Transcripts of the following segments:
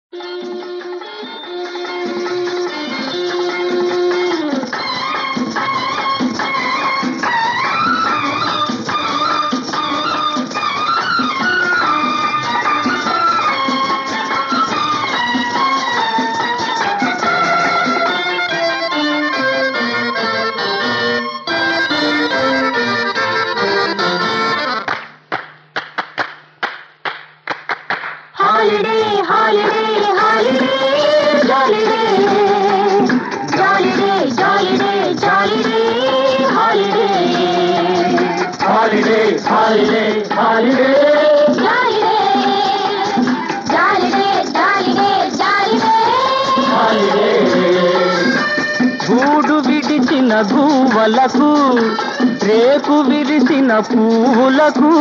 గూడు విడిచిన గువ్వలకు రేకు విరిసిన పువ్వులకు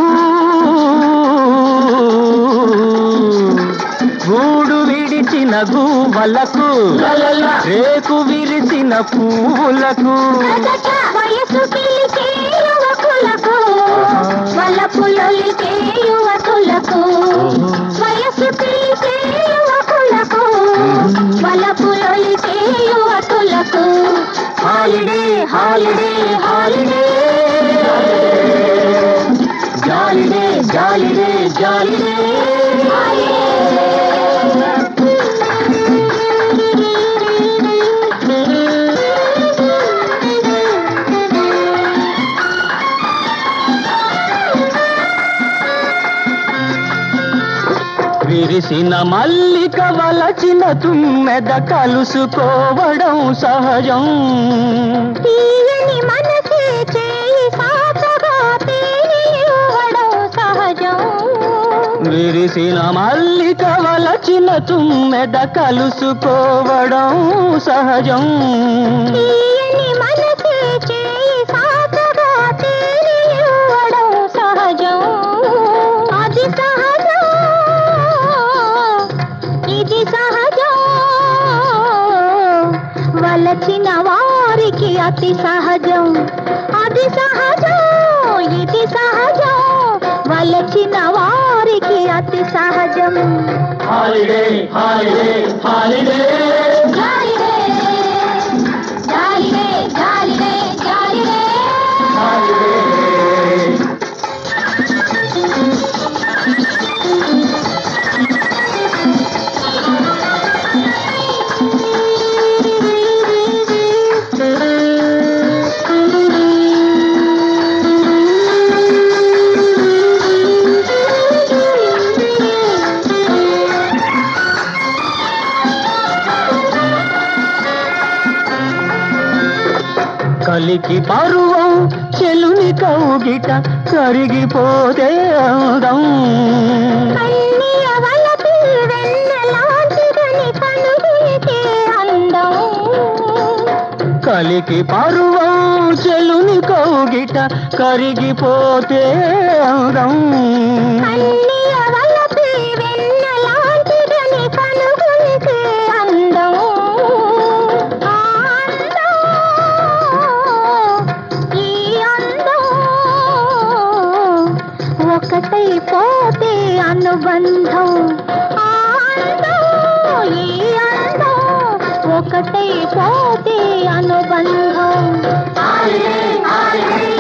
గూడు విడిచిన గువ్వలకు రేకు విరిసిన పువ్వులకు వయసు పిలిచే యువకులకు వలపులొలికే యువకులకు వయసు పిలిచే యువకులకు వలపులొలికే యువకులకు హాలిడే హాలిడే హాలిడే జాలిడే జాలిడే జాలిడే విరిసిన మల్లిక వలచిన తుమ్మెద కలుసుకోవడం సహజం తీయని మనసే చేయి సాచగా తేని ఇవ్వడం సహజం విరిసిన మల్లిక వలచిన తుమ్మెద కలుసుకోవడం సహజం తీయని మనసే చేయి సాచగా తేని ఇవ్వడం సహజం అది సహజం ఇది సహజం వలచిన వారికి అతి సహజం అది సహజం ఇది సహజం వలచిన వారికి అతి సహజం హాలిడే హాలిడే హాలిడే జాలిడే జాలిడే జాలిడే జాలిడే కలికి పరువం చెలుని కౌగిట కరిగిపోతే అందం కన్నీయ వలపి వెన్నెలాంటిదని కనుగొలితే అందం కలికి పరువం చెలుని కౌగిట కరిగిపోతే అందం కన్నీయ వలపి వెన్నెలాంటిదని కనుగొలితే అందం ఆ అందం ఈ అందం ఒకటైపోతే అనుబంధం ఆ అందం ఈ అందం ఒకటైపోతే అనుబంధం హాలిడే హాలిడే